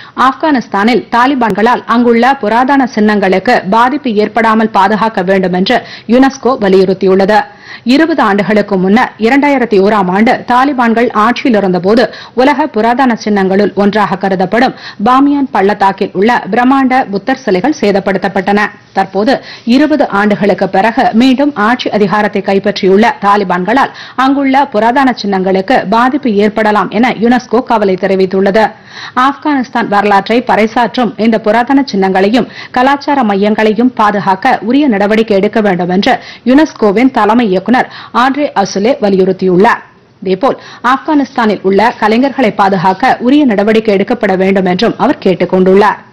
ஆப்கானிஸ்தானில் தாலிபான்களால் அங்குள்ள புராதன சின்னங்களுக்கு பாதிப்பு ஏற்படாமல் பாதுகாக்க வேண்டும் என்று யுனெஸ்கோ வலியுறுத்தியுள்ளது இருபது ஆண்டுகளுக்கு முன்னர் இரண்டாயிரத்தி ஓராம் ஆண்டு தாலிபான்கள் ஆட்சியில் இருந்தபோது உலக புராதன சின்னங்களுள் ஒன்றாக கருதப்படும் பாமியான் பள்ளத்தாக்கில் உள்ள பிரம்மாண்ட புத்தர் சிலைகள் சேதப்படுத்தப்பட்டன தற்போது இருபது ஆண்டுகளுக்கு பிறகு மீண்டும் ஆட்சி அதிகாரத்தை கைப்பற்றியுள்ள தாலிபான்களால் அங்குள்ள புராதன சின்னங்களுக்கு பாதிப்பு ஏற்படலாம் என யுனெஸ்கோ கவலை தெரிவித்துள்ளது ஆப்கானிஸ்தான் வரலாற்றை பறைசாற்றும் இந்த புராதன சின்னங்களையும் கலாச்சார மையங்களையும் பாதுகாக்க உரிய நடவடிக்கை எடுக்க வேண்டும் என்று யுனெஸ்கோவின் தலைமை இயக்குநர் ஆட்ரே அசுலே வலியுறுத்தியுள்ளார் இதேபோல் ஆப்கானிஸ்தானில் உள்ள கலைஞர்களை பாதுகாக்க உரிய நடவடிக்கை எடுக்கப்பட வேண்டும் என்றும் அவர் கேட்டுக் கொண்டுள்ளார்